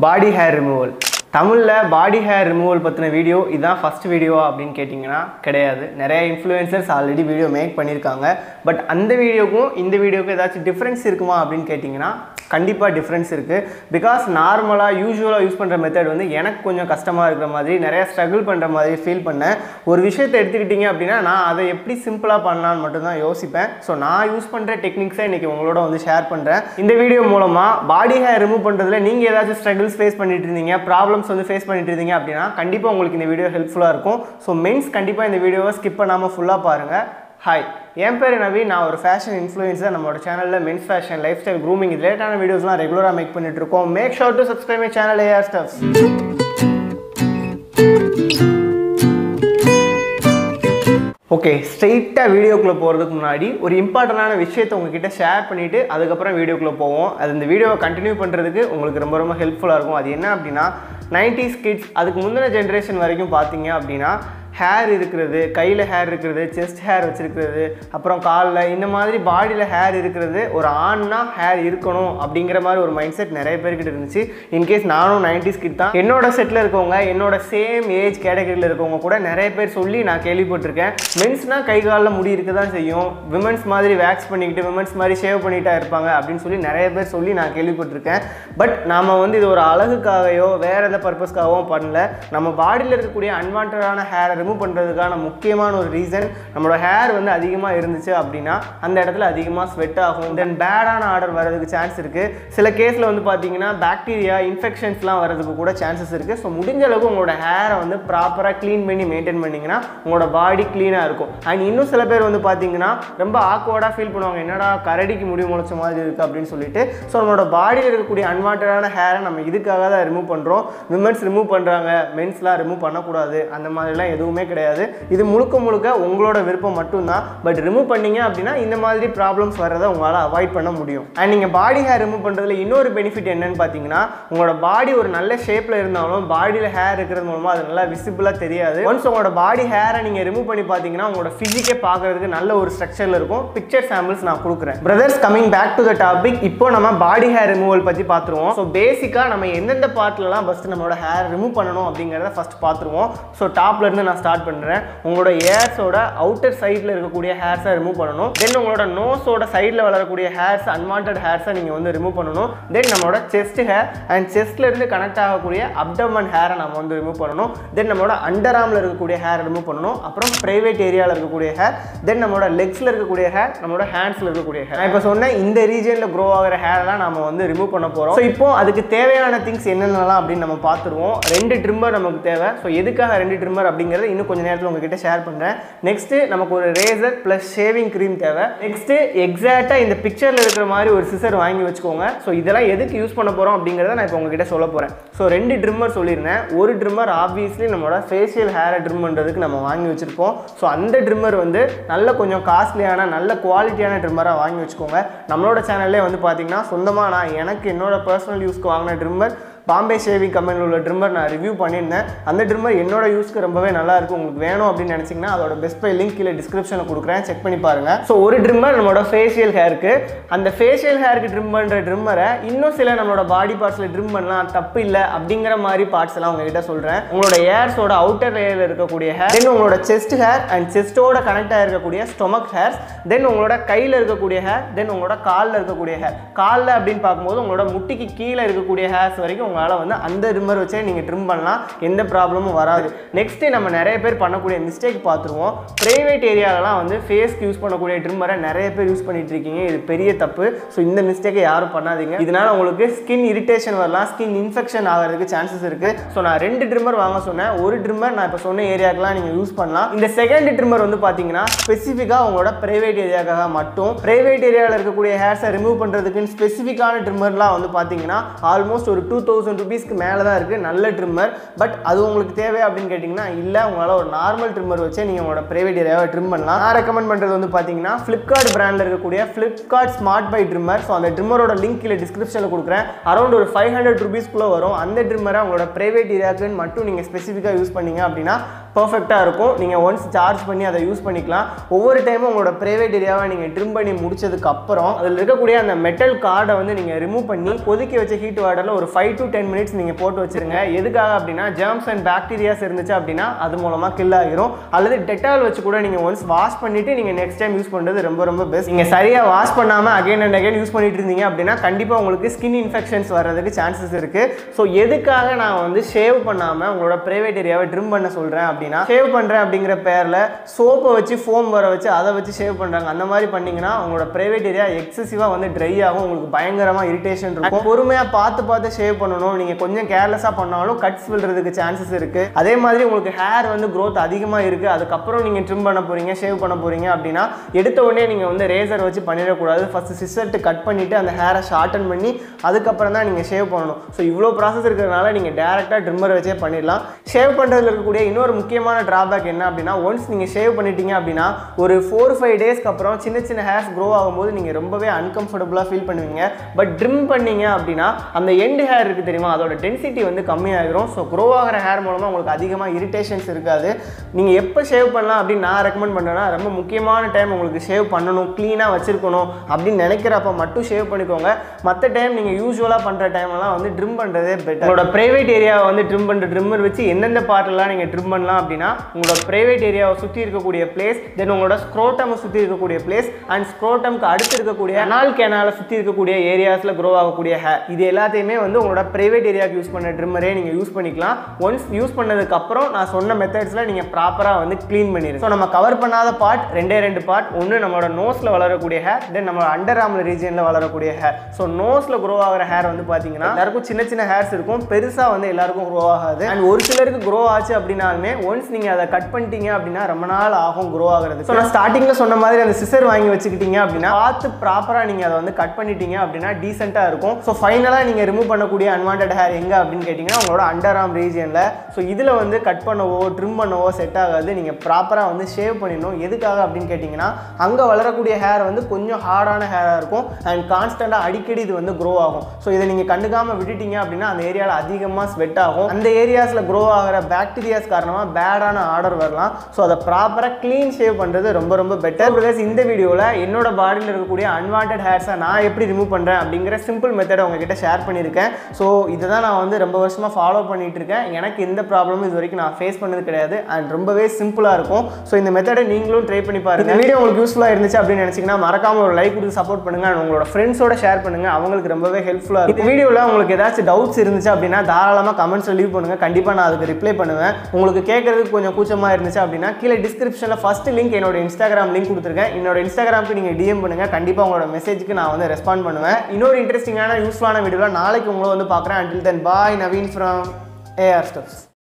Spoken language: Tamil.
பாடி ஹேர் ரிமூவல் தமிழில் பாடி ஹேர் ரிமூவல் பற்றின வீடியோ இதுதான் ஃபஸ்ட் வீடியோவா அப்படின்னு கேட்டிங்கன்னா கிடையாது நிறைய இன்ஃப்ளூயன்சர்ஸ் ஆல்ரெடி வீடியோ மேக் பண்ணியிருக்காங்க பட் அந்த வீடியோக்கும் இந்த வீடியோக்கும் ஏதாச்சும் டிஃப்ரென்ஸ் இருக்குமா அப்படின்னு கேட்டிங்கன்னா கண்டிப்பாக டிஃப்ரென்ஸ் இருக்குது பிகாஸ் நார்மலாக யூஸ்வலாக யூஸ் பண்ணுற மெத்தட் வந்து எனக்கு கொஞ்சம் கஷ்டமாக இருக்கிற மாதிரி நிறைய ஸ்ட்ரகிள் பண்ணுற மாதிரி ஃபீல் பண்ணேன் ஒரு விஷயத்தை எடுத்துக்கிட்டிங்க அப்படின்னா நான் அதை எப்படி சிம்பிளாக பண்ணலான்னு மட்டும்தான் யோசிப்பேன் ஸோ நான் யூஸ் பண்ணுற டெக்னிக்ஸை இன்றைக்கி உங்களோட வந்து ஷேர் பண்ணுறேன் இந்த வீடியோ மூலமாக பாடி ஹேர் ரிமூவ் பண்ணுறதுல நீங்கள் ஏதாச்சும் ஸ்ட்ரகிள்ஸ் ஃபேஸ் பண்ணிட்டு இருந்தீங்க ப்ராப்ளம்ஸ் வந்து ஃபேஸ் பண்ணிட்டு இருந்தீங்க அப்படின்னா கண்டிப்பாக உங்களுக்கு இந்த வீடியோ ஹெல்ப்ஃபுல்லாக இருக்கும் ஸோ மென்ஸ் கண்டிப்பாக இந்த வீடியோவை ஸ்கிப் பண்ணாமல் ஃபுல்லாக பாருங்கள் ஹாய் என் பேர் நவி நான் ஒரு ஃபேஷன் இன்ஃப்ளூயன்ஸர் நம்மளோட சேனலில் men's fashion lifestyle grooming ரிலேட்டான வீடியோஸ்லாம் ரெகுலராக மேக் பண்ணிட்டு இருக்கோம் make sure to subscribe my channel AR stubs okay ஸ்ட்ரெயிட்டாக வீடியோக்குள்ளே போகிறதுக்கு முன்னாடி ஒரு இம்பார்ட்டண்டான விஷயத்தை உங்ககிட்ட ஷேர் பண்ணிவிட்டு அதுக்கப்புறம் வீடியோக்குள்ளே போவோம் அது இந்த வீடியோவை கண்டினியூ பண்ணுறதுக்கு உங்களுக்கு ரொம்ப ரொம்ப ஹெல்ப்ஃபுல்லாக இருக்கும் அது என்ன அப்படின்னா நைன்டிஸ் கிட்ஸ் அதுக்கு முந்தின ஜென்ரேஷன் வரைக்கும் பார்த்தீங்க அப்படின்னா ஹேர் இருக்கிறது கையில் ஹேர் இருக்கிறது செஸ்ட் ஹேர் வச்சுருக்கிறது அப்புறம் காலில் இந்த மாதிரி பாடியில் ஹேர் இருக்கிறது ஒரு ஆண்னா ஹேர் இருக்கணும் அப்படிங்கிற மாதிரி ஒரு மைண்ட் செட் நிறைய பேர்கிட்ட இருந்துச்சு இன்கேஸ் நானும் நைன்டிஸ் கிட் தான் என்னோட செட்டில் இருக்கவங்க என்னோட சேம் ஏஜ் கேட்டகரியில் இருக்கவங்க கூட நிறைய பேர் சொல்லி நான் கேள்விப்பட்டிருக்கேன் மென்ஸ்னால் கை காலில் முடி இருக்க தான் செய்யும் விமன்ஸ் மாதிரி வேக்ஸ் பண்ணிக்கிட்டு விமன்ஸ் மாதிரி ஷேவ் பண்ணிட்டா இருப்பாங்க அப்படின்னு சொல்லி நிறைய பேர் சொல்லி நான் கேள்விப்பட்டிருக்கேன் பட் நாம் வந்து இது ஒரு அழகுக்காகவோ வேறு எந்த பர்பஸ்க்காகவோ பண்ணல நம்ம பாடியில் இருக்கக்கூடிய அன்வான்டான ஹேரை ரிமூவ் பண்ணுறதுக்கான முக்கியமான ஒரு ரீசன் நம்மளோட ஹேர் வந்து அதிகமாக இருந்துச்சு அப்படின்னா அந்த இடத்துல அதிகமாக ஸ்வெட் ஆகும் தென் பேடான ஆர்டர் வரதுக்கு சான்ஸ் இருக்குது சில கேஸில் வந்து பார்த்தீங்கன்னா பாக்டீரியா இன்ஃபெக்ஷன்ஸ்லாம் வரதுக்கு கூட சான்சஸ் இருக்குது ஸோ முடிஞ்ச அளவுக்கு உங்களோட ஹேரை வந்து ப்ராப்பராக க்ளீன் பண்ணி மெயின்டைன் பண்ணிங்கன்னா உங்களோட பாடி க்ளீனாக இருக்கும் அண்ட் இன்னும் சில பேர் வந்து பார்த்தீங்கன்னா ரொம்ப ஆக்வர்டாக ஃபீல் பண்ணுவாங்க என்னடா கரடிக்கு முடி முளைச்ச மாதிரி இருக்குது அப்படின்னு சொல்லிட்டு ஸோ நம்மளோட பாடியில் இருக்கக்கூடிய அன்வான்டான ஹேரை நம்ம இதுக்காக தான் ரிமூவ் பண்ணுறோம் விமன்ஸ் ரிமூவ் பண்ணுறாங்க மென்ஸ்லாம் ரிமூவ் பண்ணக்கூடாது அந்த மாதிரிலாம் எதுவுமே கிடையாது இது முழுக்க முழுக்க உங்களோட விருப்பம் மட்டும்தான் பட் ரிமூவ் பண்ணீங்க அப்படின்னா இந்த மாதிரி ப்ராப்ளம்ஸ் வர்றதை உங்களால் அவாய்ட் பண்ண முடியும் அண்ட் நீங்கள் பாடி ஹேர் ரிமூவ் பண்ணுறதுல இன்னொரு பெனிஃபிட் என்னன்னு பார்த்தீங்கன்னா உங்களோட பாடி ஒரு நல்ல ஷேப்பில் இருந்தாலும் பாடியில் ஹேர் இருக்கிறது மூலமாக அது நல்லா விசிபிளாக தெரியாது ஒன்ஸ் உங்களோட பாடி ஹேரை நீங்கள் ரிமூவ் பண்ணி பார்த்தீங்கன்னா உங்களோட ஃபிசிக்கே பார்க்கறதுக்கு நல்ல ஒரு ஸ்ட்ரக்சரில் இருக்கும் பிக்சர் சாம்பிள்ஸ் நான் கொடுக்குறேன் brothers coming back to the topic இப்போ நம்ம பாடி ஹேர் ரிமூவல் பற்றி பார்த்துருவோம் ஸோ பேசிக்காக நம்ம எந்தெந்த பார்ட்லலாம் ஃபஸ்ட்டு நம்மளோட ஹேர் ரிமூவ் பண்ணணும் அப்படிங்கிறத ஃபஸ்ட் பார்த்துருவோம் ஸோ டாப்ல இருந்து நான் ஸ்டார்ட் பண்ணுறேன் உங்களோட ஏர்ஸோட அவுட்டர் சைடில் இருக்கக்கூடிய ஹேர்ஸை ரிமூவ் பண்ணணும் தென் உங்களோட நோஸோட சைடில் வளரக்கூடிய ஹேர்ஸ் அன்வான்ட் ஹேர்ஸை நீங்கள் வந்து ரிமூவ் பண்ணணும் தென் நம்மளோட செஸ்ட் ஹேர் அண்ட் செஸ்ட்ல இருந்து கனெக்ட் ஆகக்கூடிய அப்டமன் ஹேரை நம்ம வந்து ரிமூவ் பண்ணணும் தென் நம்மளோட அண்டர் ஆர்மில் இருக்கக்கூடிய ஹேர் ரிமூவ் பண்ணணும் அப்புறம் ப்ரைவேட் ஏரியாவில் இருக்கக்கூடிய ஹேர் தென் நம்மளோட லெக்ஸில் இருக்கக்கூடிய ஹேர் நம்மளோட ஹேண்ட்ஸில் இருக்கக்கூடிய ஹேர் நான் இப்போ சொன்ன இந்த ரீஜனில் க்ரோ ஆகிற ஹேர்லாம் நம்ம வந்து ரிமூவ் பண்ண போகிறோம் ஸோ இப்போ அதுக்கு தேவையான திங்ஸ் என்னென்னலாம் அப்படின்னு நம்ம பார்த்துருவோம் ரெண்டு ட்ரிம்மர் நமக்கு தேவை ஸோ எதுக்காக ரெண்டு ட்ரிம்மர் அப்படிங்கிறத இன்னும் கொஞ்சம் நேரத்தில் உங்ககிட்ட ஷேர் பண்ணுறேன் நெக்ஸ்ட்டு நமக்கு ஒரு ரேசர் ப்ளஸ் ஷேவிங் க்ரீம் தேவை நெக்ஸ்ட்டு எக்ஸாக்டாக இந்த பிக்சரில் இருக்கிற மாதிரி ஒரு சிசர் வாங்கி வச்சுக்கோங்க ஸோ இதெல்லாம் எதுக்கு யூஸ் பண்ண போகிறோம் அப்படிங்கிறத நான் இப்போ உங்ககிட்ட சொல்ல போகிறேன் ஸோ ரெண்டு ட்ரிம்மர் சொல்லியிருந்தேன் ஒரு ட்ரிம்மர் ஆப்வியஸ்லி நம்மளோட ஃபேஷியல் ஹேரை ட்ரிம் பண்ணுறதுக்கு நம்ம வாங்கி வச்சுருப்போம் ஸோ அந்த ட்ரிம்மர் வந்து நல்ல கொஞ்சம் காஸ்ட்லியான நல்ல குவாலிட்டியான ட்ரிம்மராக வாங்கி வச்சுக்கோங்க நம்மளோட சேனல்லே வந்து பார்த்தீங்கன்னா சொந்தமாக நான் எனக்கு என்னோட பர்சனல் யூஸ்க்கு வாங்கின ட்ரிம்மர் பாம்பே ஷேவிங் கம்பெனியில் உள்ள ட்ரிம்மர் நான் ரிவ்யூ பண்ணியிருந்தேன் அந்த ட்ரிம்மர் என்னோட யூஸ்க்கு ரொம்பவே நல்லா இருக்கும் உங்களுக்கு வேணும் அப்படின்னு நினச்சிங்கன்னா அதோட பெஸ்ட் பை லிங்க் கீழே டிஸ்கிரிப்ஷனில் கொடுக்குறேன் செக் பண்ணி பாருங்கள் ஸோ ஒரு ட்ரிம்மர் நம்மளோட ஃபேஷியல் ஹேருக்கு அந்த ஃபேஷியல் ஹேருக்கு ட்ரிம் பண்ணுற ட்ரிம்மரை இன்னும் சில நம்மளோட பாடி பார்ட்ஸில் ட்ரிம் பண்ணலாம் தப்பு இல்லை அப்படிங்கிற மாதிரி பார்ட்ஸ் எல்லாம் உங்ககிட்ட சொல்கிறேன் உங்களோட ஏர்ஸோட அவுட்டர் லேயரில் இருக்கக்கூடிய ஹேர் தென் உங்களோட செஸ்ட் ஹேர் அண்ட் செஸ்ட்டோட கனெக்ட் ஆகிருக்கக்கூடிய ஸ்டொமக் ஹேர்ஸ் தென் உங்களோட கையில் இருக்கக்கூடிய ஹேர் தென் உங்களோட காலில் இருக்கக்கூடிய ஹேர் காலில் அப்படின்னு பார்க்கும்போது உங்களோட முட்டிக்கு கீழே இருக்கக்கூடிய ஹேர்ஸ் வரைக்கும் உங்களால் வந்து அந்த ட்ரிம்மர் வச்சே நீங்கள் ட்ரிம் பண்ணலாம் எந்த ப்ராப்ளமும் வராது நெக்ஸ்ட்டு நம்ம நிறைய பேர் பண்ணக்கூடிய மிஸ்டேக் பார்த்துருவோம் ப்ரைவேட் ஏரியாலலாம் வந்து ஃபேஸ்க்கு யூஸ் பண்ணக்கூடிய ட்ரிம்மரை நிறைய பேர் யூஸ் பண்ணிட்டு இருக்கீங்க இது பெரிய தப்பு ஸோ இந்த மிஸ்டேக்கை யாரும் பண்ணாதீங்க இதனால் உங்களுக்கு ஸ்கின் இரிட்டேஷன் வரலாம் ஸ்கின் இன்ஃபெக்ஷன் ஆகிறதுக்கு சான்சஸ் இருக்குது ஸோ நான் ரெண்டு ட்ரிம்மர் வாங்க சொன்னேன் ஒரு ட்ரிம்மர் நான் இப்போ சொன்ன ஏரியாக்கெலாம் நீங்கள் யூஸ் பண்ணலாம் இந்த செகண்ட் ட்ரிம்மர் வந்து பார்த்தீங்கன்னா ஸ்பெசிஃபிக்காக உங்களோட ப்ரைவேட் ஏரியாக்காக மட்டும் ப்ரைவேட் ஏரியாவில் இருக்கக்கூடிய ஹேர்ஸை ரிமூவ் பண்ணுறதுக்குன்னு ஸ்பெசிஃபிக்கான ட்ரிம்மர்லாம் வந்து பார்த்தீங்கன்னா ஆல்மோஸ்ட் ஒரு டூ தௌசண்ட் ருபீஸ்க்கு மேலே தான் இருக்குது நல்ல ட்ரிம்மர் பட் அது உங்களுக்கு தேவை அப்படின்னு கேட்டிங்கன்னா இல்லை உங்களால் ஒரு நார்மல் ட்ரிம்மர் வச்சே நீங்கள் உங்களோட ப்ரைவேட் ஏரியாவை ட்ரிம் பண்ணலாம் நான் ரெக்கமெண்ட் பண்ணுறது வந்து பார்த்தீங்கன்னா ஃப்ளிப்கார்ட் பிராண்டில் இருக்கக்கூடிய Flipkart smart buy trimmer so அந்த ட்ரிம்மரோட லிங்க் கீழே டிஸ்கிரிப்ஷனில் கொடுக்குறேன் அரௌண்ட் ஒரு ஃபைவ் ஹண்ட்ரட் ருபீஸ்க்குள்ளே வரும் அந்த ட்ரிம்மரை உங்களோட ப்ரைவேட் ஏரியாவுக்குன்னு மட்டும் நீங்கள் ஸ்பெசிஃபிக்காக யூஸ் பண்ணீங்க அப்படின்னா பர்ஃபெக்டாக இருக்கும் நீங்கள் ஒன்ஸ் சார்ஜ் பண்ணி அதை யூஸ் பண்ணிக்கலாம் ஒவ்வொரு டைமும் உங்களோட ப்ரைவேட் ஏரியாவை நீங்கள் ட்ரிம் பண்ணி முடிச்சதுக்கு அப்புறம் அதில் இருக்கக்கூடிய அந்த மெட்டல் கார்டை வந்து நீங்கள் ரிமூவ் பண்ணி கொதிக்க வச்ச ஹீட் வாட்டரில் ஒரு ஃபைவ் டு டென் மினிட்ஸ் நீங்கள் போட்டு வச்சிருங்க எதுக்காக அப்படின்னா ஜெர்ம்ஸ் அண்ட் பாக்டீரியாஸ் இருந்துச்சு அப்படின்னா அது மூலமாக கில் ஆகிரும் அல்லது டெட்டால் வச்சு கூட நீங்கள் ஒன்ஸ் வாஷ் பண்ணிவிட்டு நீங்கள் நெக்ஸ்ட் டைம் யூஸ் பண்ணுறது ரொம்ப ரொம்ப பெஸ்ட் நீங்கள் சரியாக வாஷ் பண்ணாமல் அகைன் அண்ட் அகைன் யூஸ் பண்ணிட்டு இருந்தீங்க அப்படின்னா கண்டிப்பாக உங்களுக்கு ஸ்கின் இன்ஃபெக்ஷன்ஸ் வர்றதுக்கு சான்சஸ் இருக்குது ஸோ எதுக்காக நான் வந்து ஷேவ் பண்ணாமல் உங்களோட ப்ரைவேட் ஏரியாவை ட்ரிம் பண்ண சொல்கிறேன் அப்படின்னா ஷேவ் பண்ணுறேன் அப்படிங்கிற பேரில் சோப்பை வச்சு ஃபோம் வர வச்சு அதை வச்சு ஷேவ் பண்ணுறாங்க அந்த மாதிரி பண்ணிங்கன்னா உங்களோட ப்ரைவேட் ஏரியா எக்ஸசிவாக வந்து ட்ரை ஆகும் உங்களுக்கு பயங்கரமாக இரிட்டேஷன் இருக்கும் பொறுமையாக பார்த்து பார்த்து ஷேவ் பண்ணணும் நீங்கள் கொஞ்சம் கேர்லெஸ்ஸாக பண்ணாலும் கட்ஸ் விழுறதுக்கு சான்சஸ் இருக்குது அதே மாதிரி உங்களுக்கு ஹேர் வந்து growth அதிகமாக இருக்குது அதுக்கப்புறம் நீங்கள் ட்ரிம் பண்ண போகிறீங்க ஷேவ் பண்ண போகிறீங்க அப்படின்னா எடுத்த உடனே நீங்கள் வந்து ரேசர் வச்சு பண்ணிடக்கூடாது ஃபஸ்ட்டு சிஸ்டர்ட்டு கட் பண்ணிவிட்டு அந்த ஹேரை ஷார்டன் பண்ணி அதுக்கப்புறம் தான் நீங்கள் ஷேவ் பண்ணணும் ஸோ இவ்வளோ ப்ராசஸ் இருக்கிறதுனால நீங்கள் டேரெக்டாக ட்ரிம்மர் வச்சே பண்ணிடலாம் ஷேவ் பண்ணுறதுல இருக்கக்கூடிய இன்னொரு முக்கியமான ட்ராபேக் என்ன அப்படின்னா ஒன்ஸ் நீங்கள் ஷேவ் பண்ணிட்டீங்க அப்படின்னா ஒரு ஃபோர் ஃபைவ் டேஸ்க்கு அப்புறம் சின்ன சின்ன ஹேர்ஸ் க்ரோ ஆகும்போது நீங்கள் ரொம்பவே அன்கம்ஃபர்டபுளாக ஃபீல் பண்ணுவீங்க பட் ட்ரிம் பண்ணீங்க அப்படின்னா அந்த எண்டு ஹேர் இருக்குது தெரியுமா அதோட டென்சிட்டி வந்து கம்மியாகிரும் ஸோ க்ரோ ஆகிற ஹேர் மூலமாக உங்களுக்கு அதிகமாக இரிட்டேஷன்ஸ் இருக்காது நீங்கள் எப்போ ஷேவ் பண்ணலாம் அப்படின்னு நான் ரெக்கமெண்ட் பண்ணுறேன்னா ரொம்ப முக்கியமான டைம் உங்களுக்கு ஷேவ் பண்ணணும் க்ளீனாக வச்சுருக்கணும் அப்படின்னு நினைக்கிறப்ப மட்டும் ஷேவ் பண்ணிக்கோங்க மற்ற டைம் நீங்கள் யூஸ்வலாக பண்ணுற டைம்லாம் வந்து ட்ரிம் பண்ணுறதே பெட்டர் உங்களோட ப்ரைவேட் ஏரியாவை வந்து ட்ரிம் பண்ணுற ட்ரிம்மர் வச்சு எந்தெந்த பார்ட்லாம் நீங்கள் ட்ரிம் பண்ணலாம் அப்படின்னா உங்களோட ப்ரைவேட் ஏரியாவை சுற்றி இருக்கக்கூடிய பிளேஸ் தென் உங்களோட ஸ்க்ரோட்டமை சுற்றி இருக்கக்கூடிய பிளேஸ் அண்ட் ஸ்க்ரோட்டம்க்கு அடுத்து இருக்கக்கூடிய அனால் கேனால சுற்றி இருக்கக்கூடிய ஏரியாஸில் க்ரோ ஆகக்கூடிய ஹேர் இது எல்லாத்தையுமே வந்து உங்களோட ப்ரைவேட் ஏரியாவுக்கு யூஸ் பண்ண ட்ரிம்மரே நீங்கள் யூஸ் பண்ணிக்கலாம் ஒன்ஸ் யூஸ் பண்ணதுக்கு அப்புறம் நான் சொன்ன மெத்தட்ஸில் நீங்கள் ப்ராப்பராக வந்து க்ளீன் பண்ணிடுங்க ஸோ நம்ம கவர் பண்ணாத பார்ட் ரெண்டே ரெண்டு பார்ட் ஒன்று நம்மளோட நோஸில் வளரக்கூடிய ஹேர் தென் நம்மளோட அண்டர் ஆர்மல் ரீஜனில் வளரக்கூடிய ஹேர் ஸோ நோஸில் க்ரோ ஆகிற ஹேர் வந்து பார்த்தீங்கன்னா எல்லாருக்கும் சின்ன சின்ன ஹேர்ஸ் இருக்கும் பெருசாக வந்து எல்லாருக்கும் க்ரோ ஆகாது அண்ட் ஒரு சிலருக்கு க்ரோ ஆச்சு அப்படின்னாலுமே ஒன்ஸ் நீங்கள் அதை கட் பண்ணிட்டீங்க அப்படின்னா ரொம்ப நாள் ஆகும் க்ரோ ஆகுறது ஸோ நான் ஸ்டார்டிங்கில் சொன்ன மாதிரி அந்த சிசர் வாங்கி வச்சுக்கிட்டீங்க அப்படின்னா பார்த்து ப்ராப்பராக நீங்கள் அதை வந்து கட் பண்ணிட்டீங்க அப்படின்னா டீசெண்டாக இருக்கும் ஸோ ஃபைனலாக நீங்கள் ரிமூவ் பண்ணக்கூடிய அன்வான்ட் ஹேர் எங்கே அப்படின்னு கேட்டிங்கன்னா உங்களோட அண்டர் ஆர்ம் ரீஜனில் ஸோ இதில் வந்து கட் பண்ணவோ ட்ரிம் பண்ணவோ செட் ஆகாது நீங்கள் ப்ராப்பராக வந்து ஷேவ் பண்ணிடணும் எதுக்காக அப்படின்னு கேட்டிங்கன்னா அங்கே வளரக்கூடிய ஹேர் வந்து கொஞ்சம் ஹார்டான ஹேராக இருக்கும் அண்ட் கான்ஸ்டண்ட்டாக அடிக்கடி இது வந்து க்ரோ ஆகும் ஸோ இதை நீங்கள் கண்டுக்காமல் விட்டுட்டீங்க அப்படின்னா அந்த ஏரியாவில் அதிகமாக ஸ்வெட் ஆகும் அந்த ஏரியாஸில் க்ரோ ஆகிற பாக்டீரியாஸ் காரணமாக பேடான ஆர்டர் வரலாம் ஸோ அதை ப்ராப்பராக க்ளீன் ஷேவ் பண்ணுறது ரொம்ப ரொம்ப பெட்டர் பிகாஸ் இந்த வீடியோவில் என்னோட பாடியில் இருக்கக்கூடிய அன்வான்ட் ஹேர்ஸை நான் எப்படி ரிமூவ் பண்ணுறேன் அப்படிங்கிற சிம்பிள் மெத்தடை உங்ககிட்ட ஷேர் பண்ணியிருக்கேன் ஸோ இதை தான் நான் வந்து ரொம்ப வருஷமாக ஃபாலோ பண்ணிட்டு இருக்கேன் எனக்கு எந்த ப்ராப்ளமும் இது வரைக்கும் நான் ஃபேஸ் பண்ணது கிடையாது அண்ட் ரொம்பவே சிம்பிளாக இருக்கும் ஸோ இந்த மெத்தடை நீங்களும் ட்ரை பண்ணி பாருங்க இந்த வீடியோ உங்களுக்கு யூஸ்ஃபுல்லாக இருந்துச்சு அப்படின்னு நினச்சிங்கன்னா மறக்காம ஒரு லைக் கொடுத்து சப்போர்ட் பண்ணுங்க and உங்களோட ஃப்ரெண்ட்ஸோட ஷேர் பண்ணுங்க அவங்களுக்கு ரொம்பவே ஹெல்ப்ஃபுல்லாக இருக்கும் இந்த வீடியோவில் உங்களுக்கு ஏதாச்சும் டவுட்ஸ் இருந்துச்சு அப்படின்னா தாராளமாக கமெண்ட்ஸில் லீவ் பண்ணுங்க கண்டிப்பாக நான் அதுக்கு ரிப்ளை பண்ணுவேன் உங்களுக்கு கேட்கறதுக்கு கொஞ்சம் கூச்சமாக இருந்துச்சு அப்படின்னா கீழே டிஸ்கிரிப்ஷனில் ஃபர்ஸ்ட் லிங்க் என்னோட இன்ஸ்டாகிராம் லிங்க் கொடுத்துருக்கேன் என்னோட இன்ஸ்டாகிராமுக்கு நீங்கள் டிஎம் பண்ணுங்க கண்டிப்பாக உங்களோட மெசேஜுக்கு நான் வந்து ரெஸ்பாண்ட் பண்ணுவேன் இன்னொரு இன்ட்ரெஸ்டிங்கான யூஸ்ஃபுல்லான வீடியோவில் நாளைக்கு உங்களை வந்து பார்க்குறேன் until then bye Naveen from AR stubs